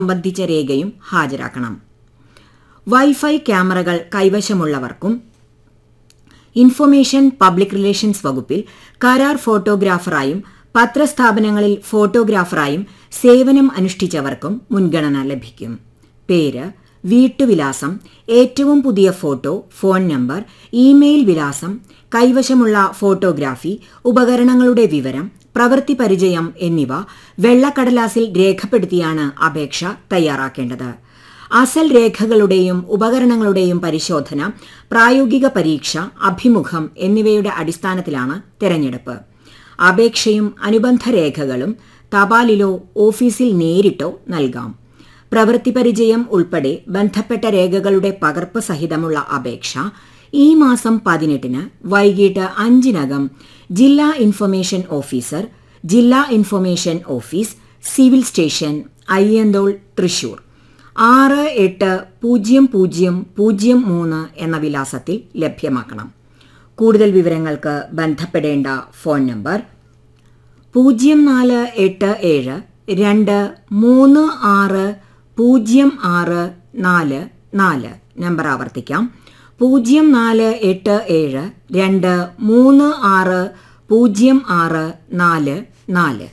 സംബന്ധിച്ച രേഖയും ഹാജരാക്കണം വൈഫൈ ക്യാമറകൾ കൈവശമുള്ളവർക്കും ഇൻഫർമേഷൻ പബ്ലിക് റിലേഷൻസ് വകുപ്പിൽ കരാർ ഫോട്ടോഗ്രാഫറായും പത്രസ്ഥാപനങ്ങളിൽ ഫോട്ടോഗ്രാഫറായും സേവനം അനുഷ്ഠിച്ചവർക്കും മുൻഗണന ലഭിക്കും പേര് വീട്ടുവിലാസം ഏറ്റവും പുതിയ ഫോട്ടോ ഫോൺ നമ്പർ ഇമെയിൽ വിലാസം കൈവശമുള്ള ഫോട്ടോഗ്രാഫി ഉപകരണങ്ങളുടെ വിവരം പ്രവൃത്തി പരിചയം എന്നിവ വെള്ളക്കടലാസിൽ രേഖപ്പെടുത്തിയാണ് അപേക്ഷ തയ്യാറാക്കേണ്ടത് അസൽ രേഖകളുടെയും ഉപകരണങ്ങളുടെയും പരിശോധന പ്രായോഗിക പരീക്ഷ അഭിമുഖം എന്നിവയുടെ അടിസ്ഥാനത്തിലാണ് തെരഞ്ഞെടുപ്പ് അപേക്ഷയും അനുബന്ധ രേഖകളും തപാലിലോ ഓഫീസിൽ നേരിട്ടോ നൽകാം പ്രവൃത്തി പരിചയം ഉൾപ്പെടെ ബന്ധപ്പെട്ട രേഖകളുടെ പകർപ്പ് സഹിതമുള്ള അപേക്ഷ ഈ മാസം പതിനെട്ടിന് വൈകിട്ട് അഞ്ചിനകം ജില്ലാ ഇൻഫർമേഷൻ ഓഫീസർ ജില്ലാ information office civil station Ayyanthole Thrissur ആറ് എട്ട് പൂജ്യം പൂജ്യം പൂജ്യം മൂന്ന് എന്ന വിലാസത്തിൽ ലഭ്യമാക്കണം കൂടുതൽ വിവരങ്ങൾക്ക് ബന്ധപ്പെടേണ്ട ഫോൺ നമ്പർ പൂജ്യം നാല് എട്ട് ഏഴ് രണ്ട് മൂന്ന് ആറ് പൂജ്യം ആറ് നാല് നാല് നമ്പർ ആവർത്തിക്കാം പൂജ്യം നാല് എട്ട് ഏഴ് രണ്ട് മൂന്ന് ആറ് പൂജ്യം ആറ് നാല് നാല്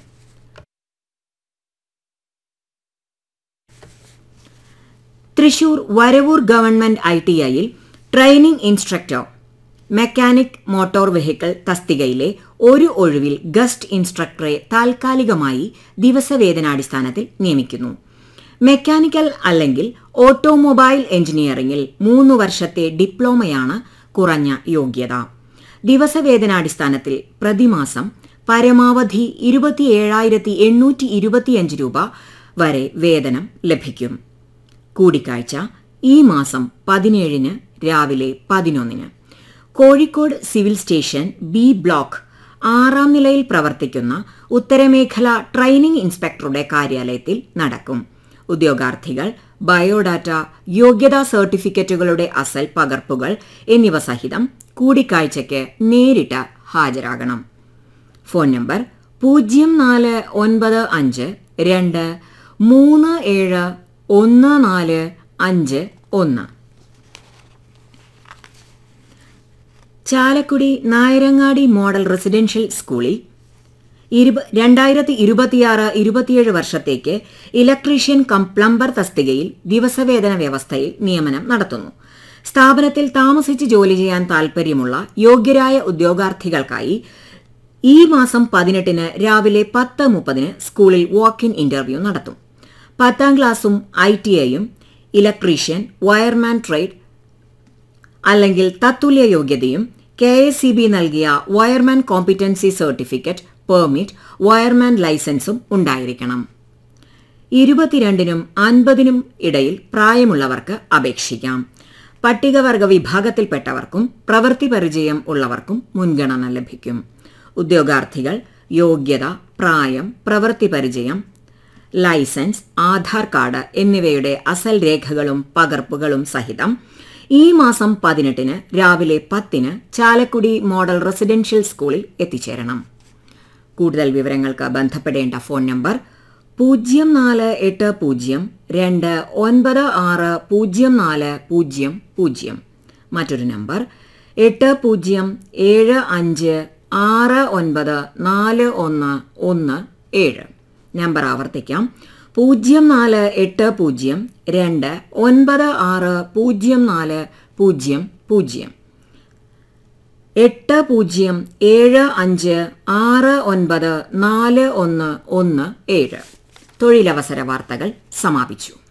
Thrissur Varavoor government I T ഐയിൽ training instructor mechanic motor vehicle തസ്തികയിലെ ഒരു ഒഴിവിൽ ഗസ്റ്റ് ഇൻസ്ട്രക്ടറെ താൽക്കാലികമായി ദിവസവേതനാടിസ്ഥാനത്തിൽ നിയമിക്കുന്നു മെക്കാനിക്കൽ അല്ലെങ്കിൽ ഓട്ടോമൊബൈൽ എഞ്ചിനീയറിംഗിൽ മൂന്ന് വർഷത്തെ ഡിപ്ലോമയാണ് കുറഞ്ഞ യോഗ്യത ദിവസവേതനാടിസ്ഥാനത്തിൽ പ്രതിമാസം പരമാവധി ഇരുപത്തിയേഴായിരത്തി എണ്ണൂറ്റി ഇരുപത്തിയഞ്ച് രൂപ വരെ വേതനം ലഭിക്കും കൂടിക്കാഴ്ച ഈ മാസം പതിനേഴിന് രാവിലെ പതിനൊന്നിന് Kozhikode civil station B block ആറാം നിലയിൽ പ്രവർത്തിക്കുന്ന ഉത്തരമേഖല ട്രെയിനിംഗ് ഇൻസ്പെക്ടറുടെ കാര്യാലയത്തിൽ നടക്കും ഉദ്യോഗാർത്ഥികൾ ബയോഡാറ്റ യോഗ്യതാ സർട്ടിഫിക്കറ്റുകളുടെ അസൽ പകർപ്പുകൾ എന്നിവ സഹിതം കൂടിക്കാഴ്ചയ്ക്ക് നേരിട്ട് ഹാജരാകണം ഫോൺ നമ്പർ പൂജ്യം നാല് ഒൻപത് അഞ്ച് രണ്ട് മൂന്ന് ഏഴ് ഒന്ന് നാല് അഞ്ച് ഒന്ന് ചാലക്കുടി നായരങ്ങാടി മോഡൽ റെസിഡൻഷ്യൽ സ്കൂളിൽ രണ്ടായിരത്തി ഇരുപത്തിയാറ് ഇരുപത്തിയേഴ് വർഷത്തേക്ക് ഇലക്ട്രീഷ്യൻ കം പ്ലംബർ തസ്തികയിൽ ദിവസവേതന വ്യവസ്ഥയിൽ നിയമനം നടത്തുന്നു സ്ഥാപനത്തിൽ താമസിച്ച് ജോലി ചെയ്യാൻ താൽപ്പര്യമുള്ള യോഗ്യരായ ഉദ്യോഗാർത്ഥികൾക്കായി ഈ മാസം പതിനെട്ടിന് രാവിലെ പത്ത് മുപ്പതിന് സ്കൂളിൽ വാക്ക് ഇൻ ഇന്റർവ്യൂ നടത്തും പത്താം ക്ലാസും ഐ ടി ഐയും ഇലക്ട്രീഷ്യൻ വയർമാൻ ട്രേഡ് അല്ലെങ്കിൽ തത്തുല്യ യോഗ്യതയും കെ എസ് സി ബി നൽകിയ wireman competency certificate permit wireman ലൈസൻസും ഉണ്ടായിരിക്കണം ഇരുപത്തിരണ്ടിനും അൻപതിനും ഇടയിൽ പ്രായമുള്ളവർക്ക് അപേക്ഷിക്കാം പട്ടികവർഗ വിഭാഗത്തിൽപ്പെട്ടവർക്കും പ്രവൃത്തി പരിചയം ഉള്ളവർക്കും മുൻഗണന ലഭിക്കും ഉദ്യോഗാർത്ഥികൾ യോഗ്യത പ്രായം പ്രവൃത്തി പരിചയം ലൈസൻസ് ആധാർ കാർഡ് എന്നിവയുടെ അസൽ രേഖകളും പകർപ്പുകളും സഹിതം ഈ മാസം പതിനെട്ടിന് രാവിലെ പത്തിന് ചാലക്കുടി മോഡൽ റെസിഡൻഷ്യൽ സ്കൂളിൽ എത്തിച്ചേരണം കൂടുതൽ വിവരങ്ങൾക്ക് ബന്ധപ്പെടേണ്ട ഫോൺ നമ്പർ പൂജ്യം നാല് എട്ട് പൂജ്യം രണ്ട് ഒൻപത് ആറ് പൂജ്യം നാല് പൂജ്യം പൂജ്യം മറ്റൊരു നമ്പർ എട്ട് പൂജ്യം ഏഴ് അഞ്ച് ആറ് ഒൻപത് നാല് ഒന്ന് ഒന്ന് ഏഴ് നമ്പർ ആവർത്തിക്കാം പൂജ്യം നാല് എട്ട് പൂജ്യം രണ്ട് ഒൻപത് ആറ് പൂജ്യം നാല് പൂജ്യം പൂജ്യം എട്ട് പൂജ്യം ഏഴ് അഞ്ച് ആറ് ഒൻപത് നാല് ഒന്ന് ഒന്ന് ഏഴ് തൊഴിലവസര വാർത്തകൾ സമാപിച്ചു